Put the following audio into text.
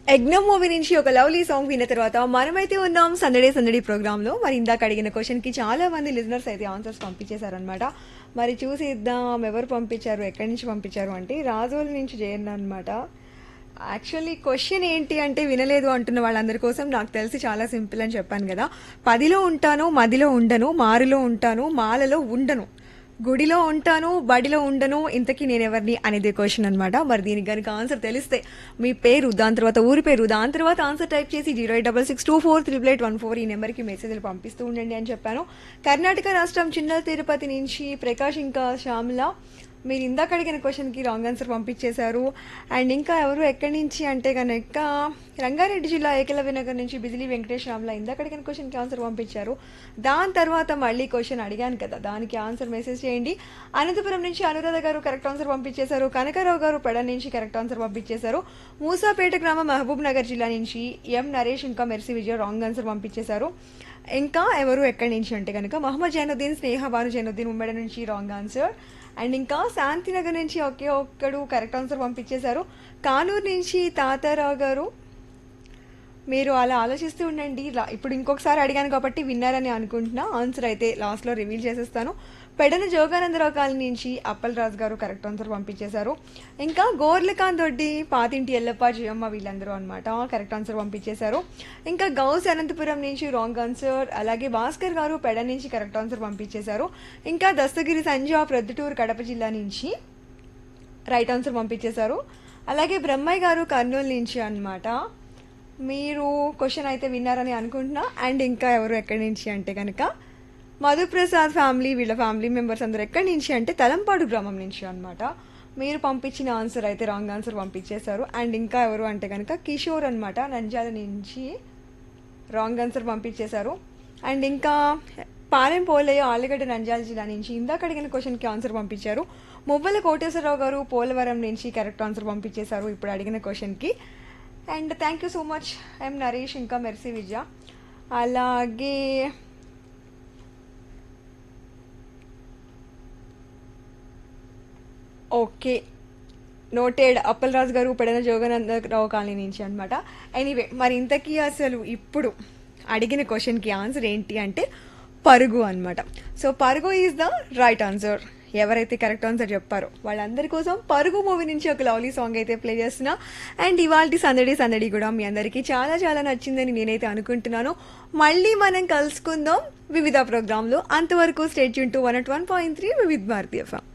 యజ్ఞం మూవీ నుంచి ఒక లవ్లీ సాంగ్ విన్న తర్వాత మనమైతే ఉన్నాం సందడే సందడి ప్రోగ్రామ్ లో మరి ఇందాక అడిగిన క్వశ్చన్ కి చాలా మంది లిజనర్స్ అయితే ఆన్సర్స్ పంపించేశారనమాట మరి చూసి ఇద్దాం ఎవరు పంపించారు ఎక్కడి నుంచి పంపించారు అంటే రాజోల నుంచి జయన్న అనమాట యాక్చువల్లీ క్వశ్చన్ ఏంటి అంటే వినలేదు అంటున్న వాళ్ళందరి కోసం నాకు తెలిసి చాలా సింపుల్ అని చెప్పాను కదా పదిలో ఉంటాను మదిలో ఉండను మారులో ఉంటాను మాలలో ఉండను గుడిలో ఉంటాను బడిలో ఉండను ఇంతకీ నేను ఎవరిని అనేది క్వశ్చన్ అనమాట మరి దీనికి కనుక ఆన్సర్ తెలిస్తే మీ పేరు దాని తర్వాత ఊరి పేరు దాని తర్వాత ఆన్సర్ టైప్ చేసి zero eight double six two four triple eight one four ఈ నెంబర్కి మెసేజ్లు పంపిస్తూ ఉండండి అని చెప్పాను కర్ణాటక రాష్ట్రం చిన్న తిరుపతి నుంచి ప్రకాష్ ఇంకా శ్యామల మీరు ఇందాక అడిగిన క్వశ్చన్కి రాంగ్ ఆన్సర్ పంపించేశారు అండ్ ఇంకా ఎవరు ఎక్కడి నుంచి అంటే కనుక రంగారెడ్డి జిల్లా ఏకలవ్య నగర్ నుంచి బిజిలీ వెంకటేష్ రామ్లా ఇందాక అడిగిన క్వశ్చన్కి ఆన్సర్ పంపించారు దాని తర్వాత మళ్ళీ క్వశ్చన్ అడిగాను కదా దానికి ఆన్సర్ మెసేజ్ చేయండి అనంతపురం నుంచి అనురాధ గారు కరెక్ట్ ఆన్సర్ పంపించేశారు కనకరావు గారు పెడ నుంచి కరెక్ట్ ఆన్సర్ పంపించేశారు మూసాపేట గ్రామం మహబూబ్ నగర్ జిల్లా నుంచి ఎం నరేష్ ఇంకా మెర్సీ విజయ్ రాంగ్ ఆన్సర్ పంపించేశారు ఇంకా ఎవరు ఎక్కడి నుంచి అంటే కనుక మహమ్మద్ జైనుద్దీన్ స్నేహ బాను జైనుద్దీన్ ఉమ్మడి నుంచి రాంగ్ ఆన్సర్ అండ్ ఇంకా శాంతినగర్ నుంచి ఒకే ఒక్కడు కరెక్ట్ ఆన్సర్ పంపించేశారు కానూరు నుంచి తాతారావు గారు మీరు అలా ఆలోచిస్తూ ఉండండి లా- ఇప్పుడు ఇంకొకసారి అడిగాను కాబట్టి విన్నారని అనుకుంటున్నా ఆన్సర్ అయితే లాస్ట్లో రివీల్ చేసేస్తాను పెడన జోగానందరావు కాలనీ నుంచి అప్పల్ రాజు గారు కరెక్ట్ ఆన్సర్ పంపించేశారు ఇంకా గోర్లకాంత్ దొడ్డి పాతింటి ఎల్లప్ప జియమ్మ వీళ్ళందరూ అనమాట కరెక్ట్ ఆన్సర్ పంపించేశారు ఇంకా గౌస్ అనంతపురం నుంచి రాంగ్ ఆన్సర్ అలాగే భాస్కర్ గారు పెడ నుంచి కరెక్ట్ ఆన్సర్ పంపించేశారు ఇంకా దస్తగిరి సంజయ్ ప్రొద్దుటూరు కడప జిల్లా నుంచి రైట్ ఆన్సర్ పంపించేశారు అలాగే బ్రహ్మయ్య గారు కర్నూలు నుంచి అన్నమాట మీరు క్వశ్చన్ అయితే విన్నారని అనుకుంటున్నా అండ్ ఇంకా ఎవరు ఎక్కడి నుంచి అంటే కనుక మధుప్రసాద్ ఫ్యామిలీ వీళ్ళ ఫ్యామిలీ మెంబర్స్ అందరు ఎక్కడి నుంచి అంటే తలంపాడు గ్రామం నుంచి అన్నమాట మీరు పంపించిన ఆన్సర్ అయితే రాంగ్ ఆన్సర్ పంపించేశారు అండ్ ఇంకా ఎవరు అంటే కనుక కిషోర్ అన్నమాట నంజాల నుంచి రాంగ్ ఆన్సర్ పంపించేశారు అండ్ ఇంకా పాలెం పోలయ్య ఆలగడ్డ నంజాల జిల్లా నుంచి ఇందాక అడిగిన క్వశ్చన్కి ఆన్సర్ పంపించారు మువ్వల కోటేశ్వరరావు గారు పోలవరం నుంచి కరెక్ట్ ఆన్సర్ పంపించేశారు ఇప్పుడు అడిగిన క్వశ్చన్కి and thank you so much I'm Naresh ఇంకా మెర్సీ విజయ అలాగే ఓకే నోటెడ్ అప్పలరాజు గారు పెడన జోగానందరావు కాలనీ నుంచి అనమాట ఎనీవే మరి ఇంతకీ అసలు ఇప్పుడు అడిగిన క్వశ్చన్కి ఆన్సర్ ఏంటి అంటే పరుగు అన్నమాట so Parugu is the right answer ఎవరైతే కరెక్ట్ ఆన్సర్ చెప్పారో వాళ్ళందరి కోసం పరుగు మూవీ నుంచి ఒక లవ్లీ సాంగ్ అయితే ప్లే చేస్తున్నా అండ్ ఇవాళ సందడి సందడి కూడా మీ అందరికీ చాలా చాలా నచ్చిందని నేనైతే అనుకుంటున్నాను మళ్ళీ మనం కలుసుకుందాం వివిధ ప్రోగ్రాంలో అంతవరకు స్టేట్ యూన్ to one at one point three Vividh Bharatiya FM